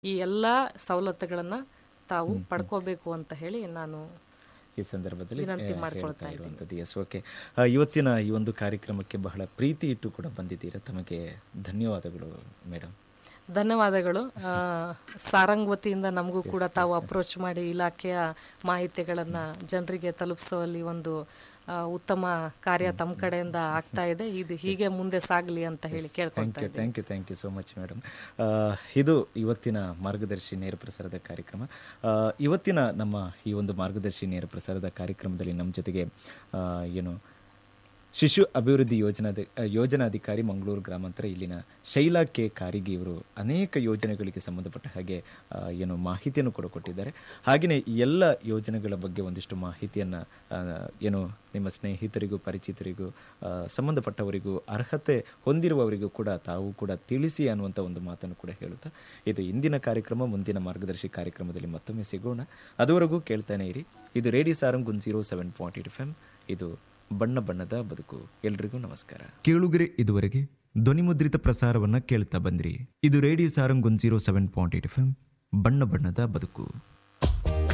ಈ ಎಲ್ಲ ಸವಲತ್ತುಗಳನ್ನು ತಾವು ಪಡ್ಕೋಬೇಕು ಅಂತ ಹೇಳಿ ನಾನು ಈ ಸಂದರ್ಭದಲ್ಲಿ ವಿನಂತಿ ಆ, ಮಾಡ್ಕೊಳ್ತಾ ಹೇಳ್ತಾ ಇರುವಂಥದ್ದು ಎಸ್ ಓಕೆ ಇವತ್ತಿನ ಈ ಒಂದು ಕಾರ್ಯಕ್ರಮಕ್ಕೆ ಬಹಳ ಪ್ರೀತಿ ಇಟ್ಟು ಕೂಡ ಬಂದಿದ್ದೀರಾ ತಮಗೆ ಧನ್ಯವಾದಗಳು ಮೇಡಮ್ ಧನ್ಯವಾದಗಳು ಆ, ಸಾರಂಗ್ ವತಿಯಿಂದ ನಮಗೂ ಕೂಡ ತಾವು ಅಪ್ರೋಚ್ ಮಾಡಿ ಇಲಾಖೆಯ ಮಾಹಿತಿಗಳನ್ನು ಜನರಿಗೆ ತಲುಪಿಸುವಲ್ಲಿ ಒಂದು ಆ, ಉತ್ತಮ ಕಾರ್ಯ ತಮ್ಮ ಕಡೆಯಿಂದ ಆಗ್ತಾ ಇದೆ ಇದು ಹೀಗೆ ಮುಂದೆ ಸಾಗಲಿ ಅಂತ ಹೇಳಿ ಕೇಳ್ಕೊಳ್ತಾ thank you thank you thank you so much madam ಇದು ಇವತ್ತಿನ ಮಾರ್ಗದರ್ಶಿ ನೇರ ಪ್ರಸಾರದ ಕಾರ್ಯಕ್ರಮ ಆ, ಇವತ್ತಿನ ನಮ್ಮ ಈ ಒಂದು ಮಾರ್ಗದರ್ಶಿ ನೇರ ಪ್ರಸಾರದ ಕಾರ್ಯಕ್ರಮದಲ್ಲಿ ನಮ್ಮ ಜೊತೆಗೆ ಆ, ಏನು ಶಿಶು ಅಭಿವೃದ್ಧಿ ಯೋಜನಾದ ಯೋಜನಾಧಿಕಾರಿ ಮಂಗಳೂರು ಗ್ರಾಮಾಂತರ ಇಲ್ಲಿನ ಶೈಲಾ ಕೆ ಕಾರಿಗೆ ಇವರು ಅನೇಕ ಯೋಜನೆಗಳಿಗೆ ಸಂಬಂಧಪಟ್ಟ ಹಾಗೆ ಆ, ಏನು ಮಾಹಿತಿಯನ್ನು ಕೂಡ ಕೊಟ್ಟಿದ್ದಾರೆ ಹಾಗೆಯೇ ಈ ಎಲ್ಲ ಯೋಜನೆಗಳ ಬಗ್ಗೆ ಒಂದಿಷ್ಟು ಮಾಹಿತಿಯನ್ನು ಏನು ನಿಮ್ಮ ಸ್ನೇಹಿತರಿಗೂ ಪರಿಚಿತರಿಗೂ ಆ, ಸಂಬಂಧಪಟ್ಟವರಿಗೂ ಅರ್ಹತೆ ಹೊಂದಿರುವವರಿಗೂ ಕೂಡ ತಾವು ಕೂಡ ತಿಳಿಸಿ ಅನ್ನುವಂಥ ಒಂದು ಮಾತನ್ನು ಕೂಡ ಹೇಳುತ್ತಾ ಇದು ಇಂದಿನ ಕಾರ್ಯಕ್ರಮ ಮುಂದಿನ ಮಾರ್ಗದರ್ಶಿ ಕಾರ್ಯಕ್ರಮದಲ್ಲಿ ಮತ್ತೊಮ್ಮೆ ಸಿಗೋಣ ಅದುವರೆಗೂ ಕೇಳ್ತಾನೆ ಇರಿ ಇದು radio Sarang one zero seven point eight F M ಇದು ಬಣ್ಣ ಬಣ್ಣದ ಬದುಕು ಎಲ್ರಿಗೂ ನಮಸ್ಕಾರ ಕೇಳುಗರೆ ಇದುವರೆಗೆ ಧ್ವನಿಮುದ್ರಿತ ಪ್ರಸಾರವನ್ನ ಕೇಳ್ತಾ ಬಂದ್ರಿ ಇದು radio Sarang one zero seven point eight F M ಬಣ್ಣ ಬಣ್ಣದ ಬದುಕು